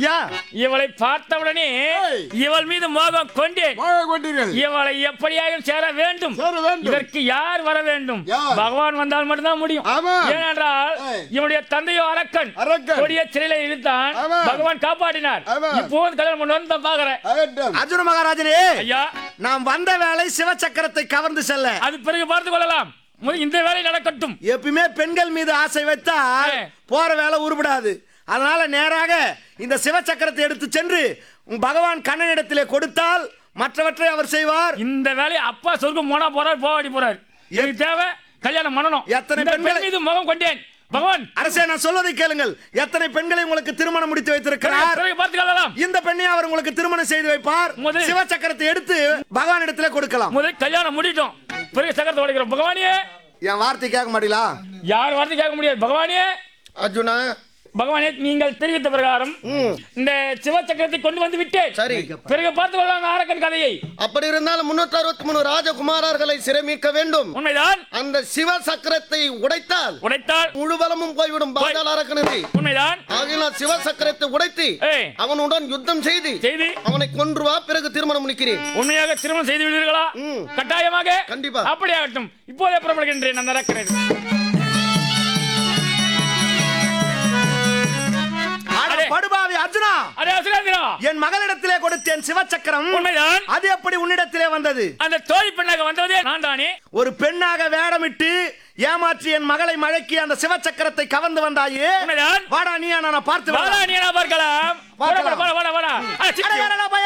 ஐயா இவளை பார்த்தவுடனே ஏய். இவள் மீது மோகம் கொண்டேன் வாழ கொண்டீர்கள் இவளை எப்படியாயும் சேர வேண்டும் சேர வேண்டும். இதற்கு யார் வர வேண்டும் யார்? பகவான் வந்தால் மட்டும்தான் முடியும் ஆமா. ஏனென்றால் ஏய். இவனுடைய தந்தையோ அரக்கன் அரக்கன். கொடிய சிறையில இழுத்தான் ஆமா. பகவான் காப்பாற்றினார் ஆமா. இப்போ வந்து கல்யாணம் பண்ணு வந்து நான் பாக்குறேன் ஆகட்டும். அர்ஜுன மகாராஜனே ஐயா நாம் வந்த வேலை சிவசக்கரத்தை கவர்ந்து செல்ல அது பிறகு பார்த்துக் கொள்ளலாம் முதல் இந்த வேலை நடக்கட்டும் எப்பயுமே பெண்கள் மீது ஆசை வைத்தால் ஏ. போற வேலை உருப்படாது அதனால நேராக இந்த சிவசக்கரத்தை எடுத்து சென்று உம் பகவான் கண்ணனிடத்திலே கொடுத்தால் மற்றவற்றை அவர் செய்வார் இந்த வேலையை அப்பா சொர்க்கம் போனா போறார் போவாடி போறார் எனக்கு தேவை கல்யாணம் பண்ணணும் எத்தனை இந்த பெண்களை- பெண் மீது முகம் கொண்டேன் பகவான் அரசே நான் சொல்வதை கேளுங்கள் எத்தனை பெண்களை உங்களுக்கு திருமணம் முடித்து பிறகு வைத்திருக்கிறார் பிறகு பார்த்துக் கொள்ளலாம் இந்த பெண்ணை அவர் உங்களுக்கு திருமணம் செய்து வைப்பார் முதல்- சிவசக்கரத்தை எடுத்து பகவான் இடத்துல கொடுக்கலாம் முதல் கல்யாணம் முடிட்டோம் பிறகு சக்கரத்தை உடைக்கிறோம் பகவானியே என் வார்த்தை கேட்க மாட்டீங்களா யார் வார்த்தை கேட்க முடியாது பகவானியே அர்ஜுனா பகவானே நீங்கள் தெரிவித்த பிரகாரம் இந்த சிவசக்கரத்தை கொண்டு வந்து விட்டேன் சரி பிறகு பார்த்துக் கொள்ளலாம் அரக்கன் கதையை அப்படி இருந்தாலும் முன்னூற்றி அறுபத்தி மூணு ராஜகுமாரர்களை சிறைமீட்க வேண்டும் உண்மைதான் அந்த சிவ சக்கரத்தை உடைத்தால் உடைத்தால் முழு பலமும் போய்விடும் பாதாள அரக்கனது உண்மைதான் ஆகினால் சிவ சக்கரத்தை உடைத்து ஏய் அவனுடன் யுத்தம் செய்து செய்தி அவனை கொன்று வா பிறகு திருமணம் முடிக்கிறேன் உண்மையாக திருமணம் செய்து விடுவீர்களா ம். கட்டாயமாக கண்டிப்பா. அப்படியாகட்டும் இப்போதே புறப்படுகின்றேன் அந்த அரக்கனை அட அடே. படுபாவி அர்ஜுனா அதே அசுரேந்திரா என் மகளிடத்திலே கொடுத்தேன் சிவசக்கரம் உண்மைதான் அது எப்படி உன்னிடத்திலே வந்தது அந்த தோழி பெண்ணாக வந்ததே நான் தானே ஒரு பெண்ணாக வேடமிட்டு ஏமாற்றி என் மகளை மழக்கி அந்த சிவசக்கரத்தை கவர்ந்து வந்தாயே உண்மைதான் வாடா நீயா நான் பார்த்து வாடா வரலாம். நீ என்ன பார்க்கலாம் வாடா பார்க்கலாம். வாடா வாடா வாடா அட, அட, சித்தி. அட, அட, பய-